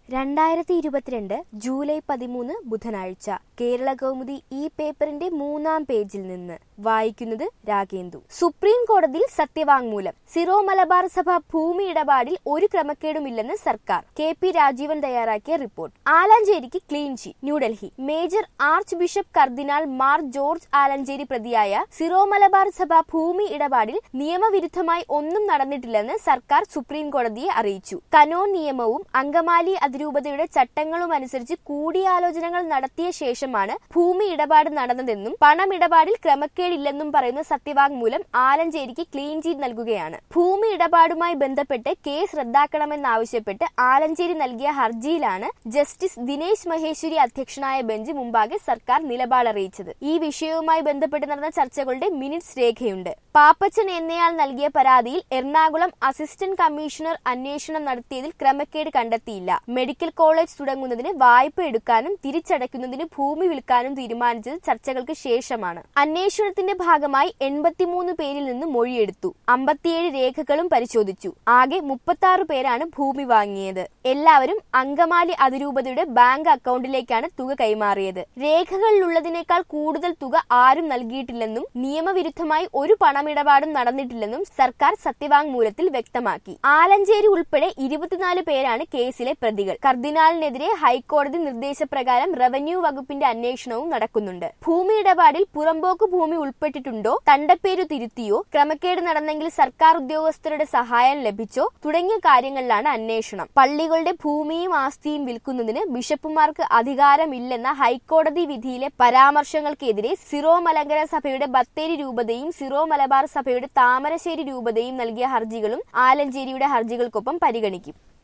രണ്ടായിരത്തി ഇരുപത്തിരണ്ട് ജൂലൈ പതിമൂന്ന് ബുധനാഴ്ച കേരള കൗമുദി ഈ പേപ്പറിന്റെ മൂന്നാം പേജിൽ നിന്ന് വായിക്കുന്നത് രാഗേന്ദു സുപ്രീം കോടതിയിൽ സത്യവാങ്മൂലം സിറോ മലബാർ സഭ ഭൂമി ഇടപാടിൽ ഒരു ക്രമക്കേടുമില്ലെന്ന് സർക്കാർ കെ പി രാജീവൻ തയ്യാറാക്കിയ റിപ്പോർട്ട് ആലഞ്ചേരിക്ക് clean chit New Delhi major archbishop കർദിനാൾ മാർ ജോർജ് ആലഞ്ചേരി പ്രതിയായ സിറോ മലബാർ സഭ ഭൂമി ഇടപാടിൽ നിയമവിരുദ്ധമായി ഒന്നും നടന്നിട്ടില്ലെന്ന് സർക്കാർ സുപ്രീം കോടതിയെ അറിയിച്ചു കനോൻ നിയമവും അങ്കമാലി അതിരൂപതയുടെ ചട്ടങ്ങളും അനുസരിച്ച് കൂടിയാലോചനകൾ നടത്തിയ ശേഷമാണ് ഭൂമി ഇടപാട് നടന്നതെന്നും പണമിടപാടിൽ ക്രമക്കേടില്ലെന്നും പറയുന്ന സത്യവാങ്മൂലം ആലഞ്ചേരിക്ക് ക്ലീൻ ചീറ്റ് നൽകുകയാണ് ഭൂമി ഇടപാടുമായി ബന്ധപ്പെട്ട് കേസ് റദ്ദാക്കണമെന്നാവശ്യപ്പെട്ട് ആലഞ്ചേരി നൽകിയ ഹർജിയിലാണ് ജസ്റ്റിസ് ദിനേശ് മഹേശ്വരി അധ്യക്ഷനായ ബെഞ്ച് മുമ്പാകെ സർക്കാർ നിലപാട് അറിയിച്ചത് ഈ വിഷയവുമായി ബന്ധപ്പെട്ട് നടന്ന ചർച്ചകളുടെ മിനിറ്റ്സ് രേഖയുണ്ട് പാപ്പച്ചൻ എന്നയാൾ നൽകിയ പരാതിയിൽ എറണാകുളം അസിസ്റ്റന്റ് കമ്മീഷണർ അന്വേഷണം നടത്തിയതിൽ ക്രമക്കേട് കണ്ടെത്തിയില്ല മെഡിക്കൽ കോളേജ് തുടങ്ങുന്നതിന് വായ്പ എടുക്കാനും തിരിച്ചടയ്ക്കുന്നതിന് ഭൂമി വിൽക്കാനും തീരുമാനിച്ചത് ചർച്ചകൾക്ക് ശേഷമാണ് അന്വേഷണത്തിന്റെ ഭാഗമായി എൺപത്തിമൂന്ന് പേരിൽ നിന്ന് മൊഴിയെടുത്തു അമ്പത്തിയേഴ് രേഖകളും പരിശോധിച്ചു ആകെ മുപ്പത്തി ആറ് പേരാണ് ഭൂമി വാങ്ങിയത് എല്ലാവരും അങ്കമാലി അതിരൂപതയുടെ ബാങ്ക് അക്കൗണ്ടിലേക്കാണ് തുക കൈമാറിയത് രേഖകളിലുള്ളതിനേക്കാൾ കൂടുതൽ തുക ആരും നൽകിയിട്ടില്ലെന്നും നിയമവിരുദ്ധമായി ഒരു പണമിടപാടും നടന്നിട്ടില്ലെന്നും സർക്കാർ സത്യവാങ്മൂലത്തിൽ വ്യക്തമാക്കി ആലഞ്ചേരി ഉൾപ്പെടെ ഇരുപത്തിനാല് പേരാണ് കേസിലെ പ്രതികൾ കർദിനാളിനെതിരെ ഹൈക്കോടതി നിർദ്ദേശപ്രകാരം റവന്യൂ വകുപ്പിന്റെ അന്വേഷണവും നടക്കുന്നുണ്ട് ഭൂമി ഇടപാടിൽ പുറമ്പോക്ക് ഭൂമി ഉൾപ്പെട്ടിട്ടുണ്ടോ കണ്ടപ്പേരു തിരുത്തിയോ ക്രമക്കേട് നടന്നെങ്കിൽ സർക്കാർ ഉദ്യോഗസ്ഥരുടെ സഹായം ലഭിച്ചോ തുടങ്ങിയ കാര്യങ്ങളിലാണ് അന്വേഷണം പള്ളികളുടെ ഭൂമിയും ആസ്തിയും വിൽക്കുന്നതിന് ബിഷപ്പുമാർക്ക് അധികാരമില്ലെന്ന ഹൈക്കോടതി വിധിയിലെ പരാമർശങ്ങൾക്കെതിരെ സിറോ മലങ്കര സഭയുടെ ബത്തേരി രൂപതയും സിറോ മലബാർ സഭയുടെ താമരശ്ശേരി രൂപതയും നൽകിയ ഹർജികളും ആലഞ്ചേരിയുടെ ഹർജികൾക്കൊപ്പം പരിഗണിക്കും